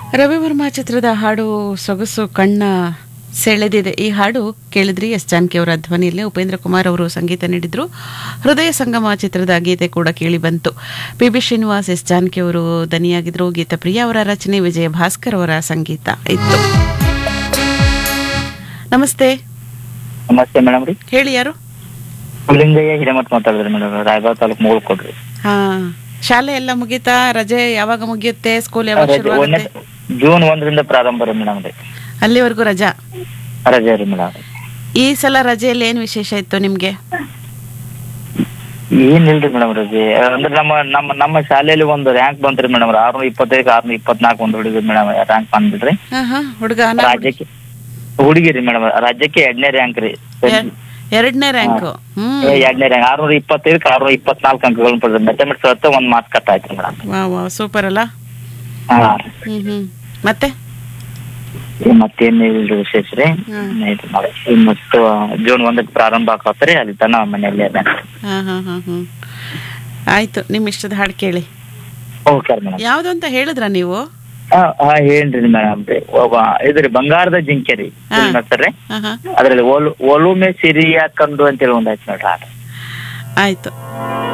ರವಿವರ್ಮ ಚಿತ್ರದ ಹಾಡು ಸೊಗಸು ಕಣ್ಣ ಸೆಳೆದಿದೆ ಈ ಹಾಡು ಕೇಳಿದ್ರಿ ಎಸ್ ಜಾನಕಿ ಅವರ ಧ್ವನಿಯಲ್ಲಿ ಉಪೇಂದ್ರ ಕುಮಾರ್ ಅವರು ಸಂಗೀತ ನೀಡಿದ್ರು ಹೃದಯ ಸಂಗಮ ಚಿತ್ರದ ಗೀತೆ ಕೂಡ ಕೇಳಿ ಬಂತು P B Srinivas S Janaki ಅವರು ದನಿಯಾಗಿದ್ರು ಗೀತ ಪ್ರಿಯಾ ಅವರ ರಚನೆ ವಿಜಯ ಭಾಸ್ಕರ್ ಅವರ ಸಂಗೀತ ಇತ್ತು ನಮಸ್ತೆ ನಮಸ್ತೆ ಮೇಡಮ್ ರೀ ಹೇಳಿ ಯಾರು ಪುಲ್ಲಿಂಗಯ್ಯ ಹಿರೇಮಠ್ ಮಾತಾಡಿದ್ರಿ ಮೇಡಮ್ ರಾಯಬಾಗ್ ತಾಲೂಕು ಮೂಳ್ ಕೊಡ್ರಿ ಹಾ ಶಾಲೆ ಎಲ್ಲ ಮುಗೀತಾ ರಜೆ ಯಾವಾಗ ಮುಗಿಯುತ್ತೆ ಸ್ಕೂಲ್ ಯಾವಾಗ ರಜೆ ಒಂದನೇ ಶುರುವಾಗುತ್ತೆ ಜೂನ್ ಒಂದರಿಂದ ಪ್ರಾರಂಭ ರೀ ಮೇಡಮ್ ರೀ ಅಲ್ಲಿವರೆಗೂ ರಜಾ ರಜೆ ರೀ ಮೇಡಮ್ ಈ ಸಲ ರಜೆಯಲ್ಲಿ ಏನ್ ವಿಶೇಷ ಇತ್ತು ನಿಮ್ಗೆ ಏನಿಲ್ರಿ ಮೇಡಮ್ ರಜೆ ಅಂದ್ರೆ ನಮ್ಮ ನಮ್ಮ ನಮ್ಮ ಶಾಲೆಯಲ್ಲಿ ಒಂದು ರ್ಯಾಂಕ್ ಬಂತ್ರಿ ಮೇಡಮ್ ಆರ್ನೂರ ಇಪ್ಪತ್ತೈದು ಆರ್ನೂರ ಇಪ್ಪತ್ನಾಲ್ಕು ಒಂದು ಹುಡುಗಿ ಮೇಡಮ್ ರ್ಯಾಂಕ್ ಬಂದ್ಬಿಡ್ರಿ ಹಾ ಹಾ ಹುಡುಗ ರಾಜ್ಯಕ್ಕೆ ಹುಡುಗಿ ರೀ ಮೇಡಮ್ ರಾಜ್ಯಕ್ಕೆ ಎರಡನೇ ರ್ಯಾಂಕ್ ರೀ ಎರಡನೇ ರ್ಯಾಂಕು ಹ್ಮ್ ಎರಡನೇ ರ್ಯಾಂಕ್ ಆರ್ನೂರ ಇಪ್ಪತ್ತೈದಕ್ಕೆ ಆರ್ನೂರ ಇಪ್ಪತ್ನಾಲ್ಕು ಅಂಕಗಳನ್ನ ಪಡೆದ ಮೆಥಮೆಟಿಕ್ಸ್ ಹೊತ್ತು ಒಂದು ಮಾರ್ಕ್ಸ್ ಕಟ್ ಆಯ್ತು ಮೇಡಮ್ ವಾ ವಾ ಸೂಪರ್ ಅಲ್ಲ ಹಾ ಹ್ಮ್ ಹ್ಮ್ ಮತ್ತೆ ಮತ್ತೇನು ಇಲ್ರಿ ವಿಶೇಷ ರೀ ಹ್ಮ್. ಇದು ಮಾಡಿ. ಮತ್ತು ಜೂನ್ ಒಂದಕ್ಕೆ ಪ್ರಾರಂಭ ಆಕತ್ರಿ ಅಲ್ಲಿ ತನ ಮನೆಯಲ್ಲೇ ಹಾ ಹಾ ಹಾ ಹ್ಮ್ ಆಯ್ತು ನಿಮ್ ಇಷ್ಟದ ಹಾಡು ಕೇಳಿ ಓಕೆ ಮೇಡಮ್ ಯಾವ್ದು ಅಂತ ಹೇಳಿದ್ರ ನೀವು ಹಾ ಹಾ ಹೇಳ್ರಿ ಮೇಡಮ್ ರೀ ಒಬ್ಬ ಇದ್ರಿ ಬಂಗಾರದ ಜಿಂಕೆ ರೀ ಹಾ. ಸರ್ ಹಾ ಹಾ ಅದ್ರಲ್ಲಿ ಒಲು ಒಲುಮೆ ಸಿರಿಯ ಕಂಡು ಅಂತೇಳಿ ಒಂದ್ ಆಯ್ತು ನೋಡ್ರಿ ಹಾಡು ಆಯ್ತು